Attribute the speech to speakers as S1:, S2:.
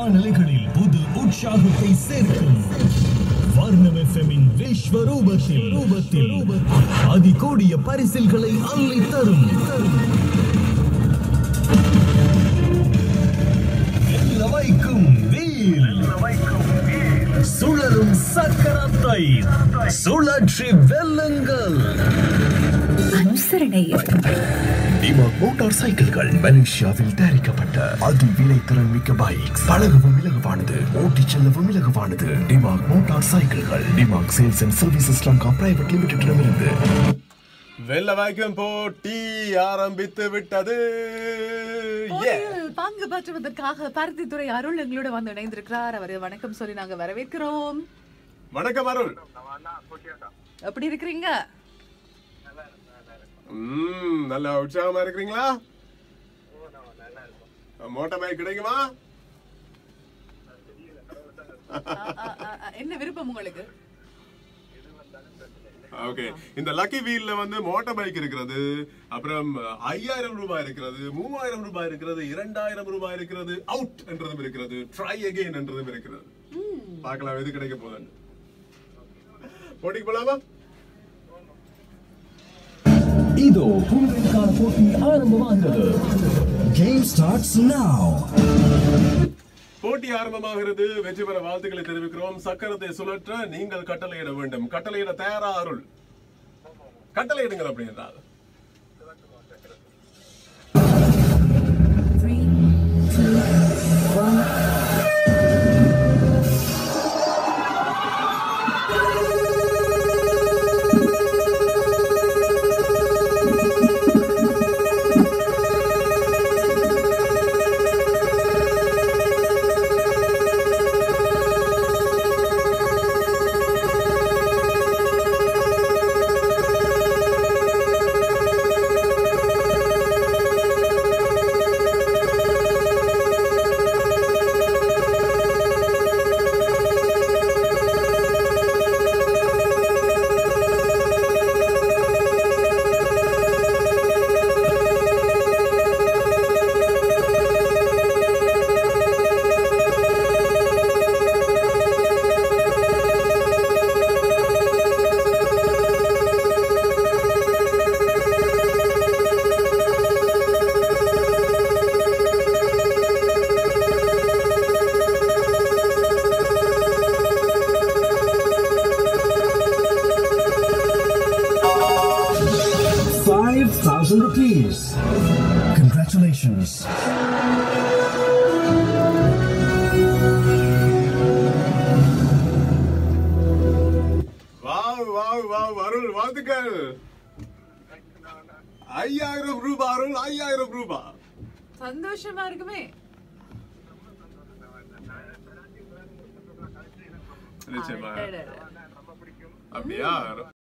S1: வானொலிகளில் புது உற்சாகத்தை சேர்க்கும் வர்ணம் எஃப்எம்மின் விஸ்வரூபத்தில் ரூபத்தில் அதிகூடிய பரிசில்களை அள்ளி தரும் வெல்ல வைக்கும் வீல் சுழலும் சக்கரத்தை சுழற்றி வெல்லுங்கள்
S2: அனுசரணை
S3: டிமாக் மோட்டார் சைக்கிள்கள் மலேசியாவில் தயாரிக்கப்பட்ட அதிவிலை திறன் மிக்க பைக்ஸ் பழகவும் இலகுவானது ஓட்டிச் செல்லவும் இலகுவானது டிமாக் மோட்டார் சைக்கிள்கள் DIMO sales and services Lanka private லிமிடெடிடமிருந்து
S4: வெள்ள வாய்க்கும் போட்டி ஆரம்பித்து விட்டது Yeah.
S5: போட்டியில் பங்கு பெற்றுவதற்காக பருத்தித்துறை அருள் எங்களோட வந்து இணைந்திருக்கிறார் அவரு வணக்கம் சொல்லி நாங்க வரவேற்கிறோம்
S4: வணக்கம் அருள்
S5: எப்படி இருக்கிறீங்க
S4: ம் நல்ல உற்சாகமா இருக்கிறீங்களா மோட்டார் பைக் கிடைக்குமா
S5: அ, அ, அ, அ, என்ன விருப்பம் உங்களுக்கு
S4: ஓகே இந்த லக்கி வீல்ல வந்து மோட்டார் பைக் இருக்கிறது அப்புறம் ஐயாயிரம் ரூபாய் இருக்கிறது மூவாயிரம் ரூபாய் இருக்கிறது இரண்டாயிரம் ரூபாய் இருக்கிறது அவுட் என்றதும் இருக்கிறது ட்ரை அகைன் என்றதும் இருக்கிறது பார்க்கலாம் எது கிடைக்க போகுதுன்னு போட்டிக்கு போலாமா
S1: இதோ உங்களுக்கான போட்டி ஆரம்பமாகிறது கேம் ஸ்டார்ட்ஸ் நவ
S4: போட்டி ஆரம்பமாகிறது வெற்றி பெற வாழ்த்துக்களை தெரிவிக்கிறோம் சக்கரத்தை சுழற்ற நீங்கள் கட்டளையிட வேண்டும் கட்டளையிட தயாரா அருள் கட்டளையிடுங்கள் அப்படி என்றால்
S1: Five thousand rupees. Congratulations.
S4: Wow wow wow Arul வாழ்த்துக்கள் ஐயாயிரம் ரூபாய் அருள் ஐயாயிரம் ரூபாய்
S5: சந்தோஷமா இருக்குமே
S4: நிச்சயமா
S5: அடடட.
S4: அப்படியா